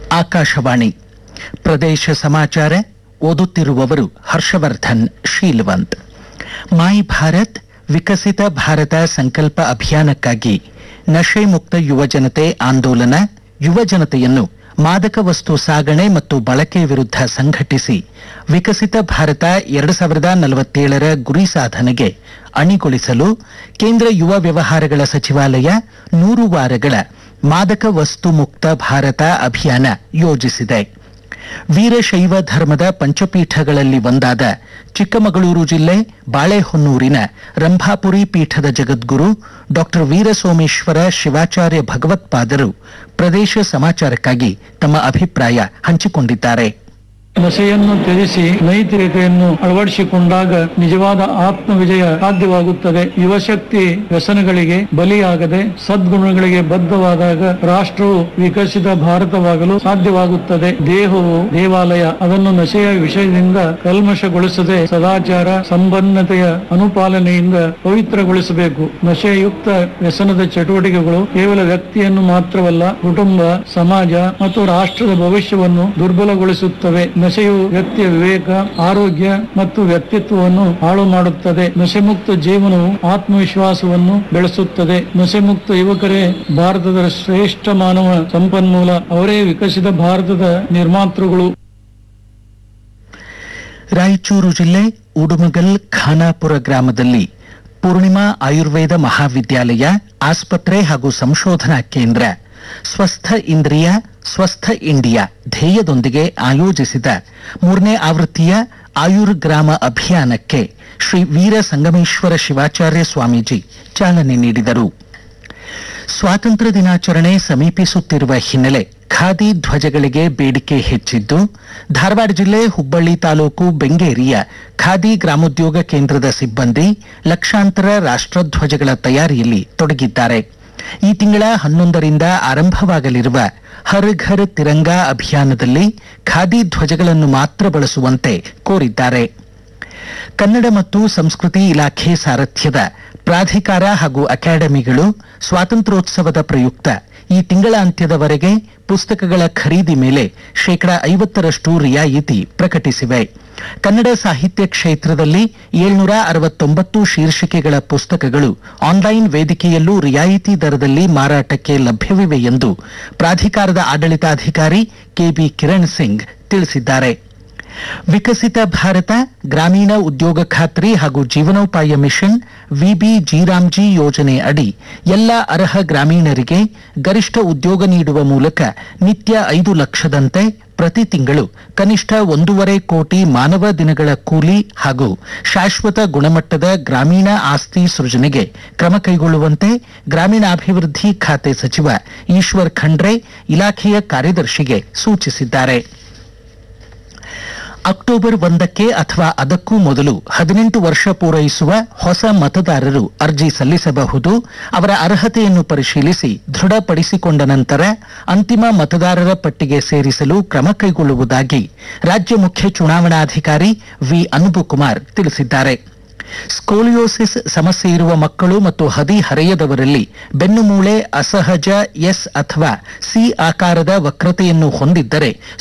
ಆಕಾಶವಾಣಿ ಪ್ರದೇಶ ಸಮಾಚಾರ ಓದುತ್ತಿರುವವರು ಹರ್ಷವರ್ಧನ್ ಶೀಲವಂತ್ ಮೈ ಭಾರತ್ ವಿಕಸಿತ ಭಾರತ ಸಂಕಲ್ಪ ಅಭಿಯಾನಕ್ಕಾಗಿ ನಶೆ ಮುಕ್ತ ಯುವಜನತೆ ಆಂದೋಲನ ಯುವಜನತೆಯನ್ನು ಮಾದಕ ವಸ್ತು ಸಾಗಣೆ ಮತ್ತು ಬಳಕೆ ವಿರುದ್ಧ ಸಂಘಟಿಸಿ ವಿಕಸಿತ ಭಾರತ ಎರಡು ಸಾವಿರದ ನಲವತ್ತೇಳರ ಗುರಿ ಸಾಧನೆಗೆ ಅಣಿಗೊಳಿಸಲು ಕೇಂದ್ರ ಯುವ ವ್ಯವಹಾರಗಳ ಸಚಿವಾಲಯ ನೂರು ವಾರಗಳ ಮಾದಕ ವಸ್ತು ಮುಕ್ತ ಭಾರತ ಅಭಿಯಾನ ಯೋಜಿಸಿದೆ ವೀರಶೈವ ಧರ್ಮದ ಪಂಚಪೀಠಗಳಲ್ಲಿ ಒಂದಾದ ಚಿಕ್ಕಮಗಳೂರು ಜಿಲ್ಲೆ ಬಾಳೆಹೊನ್ನೂರಿನ ರಂಭಾಪುರಿ ಪೀಠದ ಜಗದ್ಗುರು ಡಾಕ್ಟರ್ ವೀರಸೋಮೇಶ್ವರ ಶಿವಾಚಾರ್ಯ ಭಗವತ್ಪಾದರು ಪ್ರದೇಶ ಸಮಾಚಾರಕ್ಕಾಗಿ ತಮ್ಮ ಅಭಿಪ್ರಾಯ ಹಂಚಿಕೊಂಡಿದ್ದಾರೆ ನಶೆಯನ್ನು ತ್ಯಜಿಸಿ ನೈತಿಕತೆಯನ್ನು ಅಳವಡಿಸಿಕೊಂಡಾಗ ನಿಜವಾದ ಆತ್ಮ ವಿಜಯ ಸಾಧ್ಯವಾಗುತ್ತದೆ ಯುವಶಕ್ತಿ ವ್ಯಸನಗಳಿಗೆ ಬಲಿಯಾಗದೆ ಸದ್ಗುಣಗಳಿಗೆ ಬದ್ಧವಾದಾಗ ರಾಷ್ಟ್ರವು ವಿಕಸಿತ ಭಾರತವಾಗಲು ಸಾಧ್ಯವಾಗುತ್ತದೆ ದೇಹವು ದೇವಾಲಯ ಅದನ್ನು ನಶೆಯ ವಿಷಯದಿಂದ ಕಲ್ಮಶಗೊಳಿಸದೆ ಸದಾಚಾರ ಸಂಬಂಧತೆಯ ಅನುಪಾಲನೆಯಿಂದ ಪವಿತ್ರಗೊಳಿಸಬೇಕು ನಶೆಯುಕ್ತ ವ್ಯಸನದ ಚಟುವಟಿಕೆಗಳು ಕೇವಲ ವ್ಯಕ್ತಿಯನ್ನು ಮಾತ್ರವಲ್ಲ ಕುಟುಂಬ ಸಮಾಜ ಮತ್ತು ರಾಷ್ಟ್ರದ ಭವಿಷ್ಯವನ್ನು ದುರ್ಬಲಗೊಳಿಸುತ್ತವೆ ನಶೆಯು ವ್ಯಕ್ತಿಯ ವಿವೇಕ ಆರೋಗ್ಯ ಮತ್ತು ವ್ಯಕ್ತಿತ್ವವನ್ನು ಹಾಳು ಮಾಡುತ್ತದೆ ನಶೆಮುಕ್ತ ಜೀವನವು ಆತ್ಮವಿಶ್ವಾಸವನ್ನು ಬೆಳೆಸುತ್ತದೆ ನಶೆಮುಕ್ತ ಯುವಕರೇ ಭಾರತದ ಶ್ರೇಷ್ಠ ಮಾನವ ಸಂಪನ್ಮೂಲ ಅವರೇ ವಿಕಸಿತ ಭಾರತದ ನಿರ್ಮಾತೃಗಳು ರಾಯಚೂರು ಜಿಲ್ಲೆ ಉಡುಮಗಲ್ ಖಾನಾಪುರ ಗ್ರಾಮದಲ್ಲಿ ಪೂರ್ಣಿಮಾ ಆಯುರ್ವೇದ ಮಹಾವಿದ್ಯಾಲಯ ಆಸ್ಪತ್ರೆ ಹಾಗೂ ಸಂಶೋಧನಾ ಕೇಂದ್ರ ಸ್ವಸ್ಥ ಇಂದ್ರಿಯ ಸ್ವಸ್ಥ ಇಂಡಿಯಾ ಧ್ಯೇಯದೊಂದಿಗೆ ಆಯೋಜಿಸಿದ ಮೂರನೇ ಆವೃತ್ತಿಯ ಆಯುರ್ ಗ್ರಾಮ ಅಭಿಯಾನಕ್ಕೆ ಶ್ರೀ ವೀರ ಸಂಗಮೇಶ್ವರ ಶಿವಾಚಾರ್ಯ ಸ್ವಾಮೀಜಿ ಚಾಲನೆ ನೀಡಿದರು ಸ್ವಾತಂತ್ರ್ಯ ದಿನಾಚರಣೆ ಸಮೀಪಿಸುತ್ತಿರುವ ಹಿನ್ನೆಲೆ ಖಾದಿ ಧ್ವಜಗಳಿಗೆ ಬೇಡಿಕೆ ಹೆಚ್ಚಿದ್ದು ಧಾರವಾಡ ಜಿಲ್ಲೆ ಹುಬ್ಬಳ್ಳಿ ತಾಲೂಕು ಬೆಂಗೇರಿಯ ಖಾದಿ ಗ್ರಾಮೋದ್ಯೋಗ ಕೇಂದ್ರದ ಸಿಬ್ಬಂದಿ ಲಕ್ಷಾಂತರ ರಾಷ್ಟ್ರಧ್ವಜಗಳ ತಯಾರಿಯಲ್ಲಿ ತೊಡಗಿದ್ದಾರೆ ಈ ತಿಂಗಳ ಹನ್ನೊಂದರಿಂದ ಆರಂಭವಾಗಲಿರುವ ಹರ್ ಘರ್ ತಿರಂಗಾ ಅಭಿಯಾನದಲ್ಲಿ ಖಾದಿ ಧ್ವಜಗಳನ್ನು ಮಾತ್ರ ಬಳಸುವಂತೆ ಕೋರಿದ್ದಾರೆ ಕನ್ನಡ ಮತ್ತು ಸಂಸ್ಕೃತಿ ಇಲಾಖೆ ಸಾರಥ್ಯದ ಪ್ರಾಧಿಕಾರ ಹಾಗೂ ಅಕಾಡೆಮಿಗಳು ಸ್ವಾತಂತ್ರ್ಯೋತ್ಸವದ ಪ್ರಯುಕ್ತ ಈ ತಿಂಗಳ ಅಂತ್ಯದವರೆಗೆ ಪುಸ್ತಕಗಳ ಖರೀದಿ ಮೇಲೆ ಶೇಕಡಾ ಐವತ್ತರಷ್ಟು ರಿಯಾಯಿತಿ ಪ್ರಕಟಿಸಿವೆ ಕನ್ನಡ ಸಾಹಿತ್ಯ ಕ್ಷೇತ್ರದಲ್ಲಿ ಏಳ್ನೂರ ಅರವತ್ತೊಂಬತ್ತು ಶೀರ್ಷಿಕೆಗಳ ಪುಸ್ತಕಗಳು ಆನ್ಲೈನ್ ವೇದಿಕೆಯಲ್ಲೂ ರಿಯಾಯಿತಿ ದರದಲ್ಲಿ ಮಾರಾಟಕ್ಕೆ ಲಭ್ಯವಿವೆ ಎಂದು ಪ್ರಾಧಿಕಾರದ ಆಡಳಿತಾಧಿಕಾರಿ ಕೆಬಿ ಕಿರಣ್ ಸಿಂಗ್ ತಿಳಿಸಿದ್ದಾರೆ ವಿಕಸಿತ ಭಾರತ ಗ್ರಾಮೀಣ ಉದ್ಯೋಗ ಖಾತ್ರಿ ಹಾಗೂ ಜೀವನೋಪಾಯ ಮಿಷನ್ ವಿಬಿ ಜೀರಾಮ್ಜಿ ಯೋಜನೆ ಅಡಿ ಎಲ್ಲ ಅರ್ಹ ಗ್ರಾಮೀಣರಿಗೆ ಗರಿಷ್ಠ ಉದ್ಯೋಗ ನೀಡುವ ಮೂಲಕ ನಿತ್ಯ ಐದು ಲಕ್ಷದಂತೆ ಪ್ರತಿ ತಿಂಗಳು ಕನಿಷ್ಠ ಒಂದೂವರೆ ಕೋಟಿ ಮಾನವ ದಿನಗಳ ಕೂಲಿ ಹಾಗೂ ಶಾಶ್ವತ ಗುಣಮಟ್ಟದ ಗ್ರಾಮೀಣ ಆಸ್ತಿ ಸೃಜನೆಗೆ ಕ್ರಮ ಕೈಗೊಳ್ಳುವಂತೆ ಗ್ರಾಮೀಣಾಭಿವೃದ್ಧಿ ಖಾತೆ ಸಚಿವ ಈಶ್ವರ್ ಖಂಡ್ರೆ ಇಲಾಖೆಯ ಕಾರ್ಯದರ್ಶಿಗೆ ಸೂಚಿಸಿದ್ದಾರೆ ಅಕ್ಟೋಬರ್ ಒಂದಕ್ಕೆ ಅಥವಾ ಅದಕ್ಕೂ ಮೊದಲು ಹದಿನೆಂಟು ವರ್ಷ ಪೂರೈಸುವ ಹೊಸ ಮತದಾರರು ಅರ್ಜಿ ಸಲ್ಲಿಸಬಹುದು ಅವರ ಅರ್ಹತೆಯನ್ನು ಪರಿಶೀಲಿಸಿ ದೃಢಪಡಿಸಿಕೊಂಡ ನಂತರ ಅಂತಿಮ ಮತದಾರರ ಪಟ್ಟಿಗೆ ಸೇರಿಸಲು ಕ್ರಮ ಕೈಗೊಳ್ಳುವುದಾಗಿ ರಾಜ್ಯ ಮುಖ್ಯ ಚುನಾವಣಾಧಿಕಾರಿ ವಿ ಅನುಪಕುಮಾರ್ ತಿಳಿಸಿದ್ದಾರೆ ಸ್ಕೋಲಿಯೋಸಿಸ್ ಸಮಸ್ಯೆ ಇರುವ ಮಕ್ಕಳು ಮತ್ತು ಹದಿಹರೆಯದವರಲ್ಲಿ ಬೆನ್ನುಮೂಳೆ ಅಸಹಜ ಎಸ್ ಅಥವಾ ಸಿ ಆಕಾರದ ವಕ್ರತೆಯನ್ನು ಹೊಂದಿದ್ದರೆ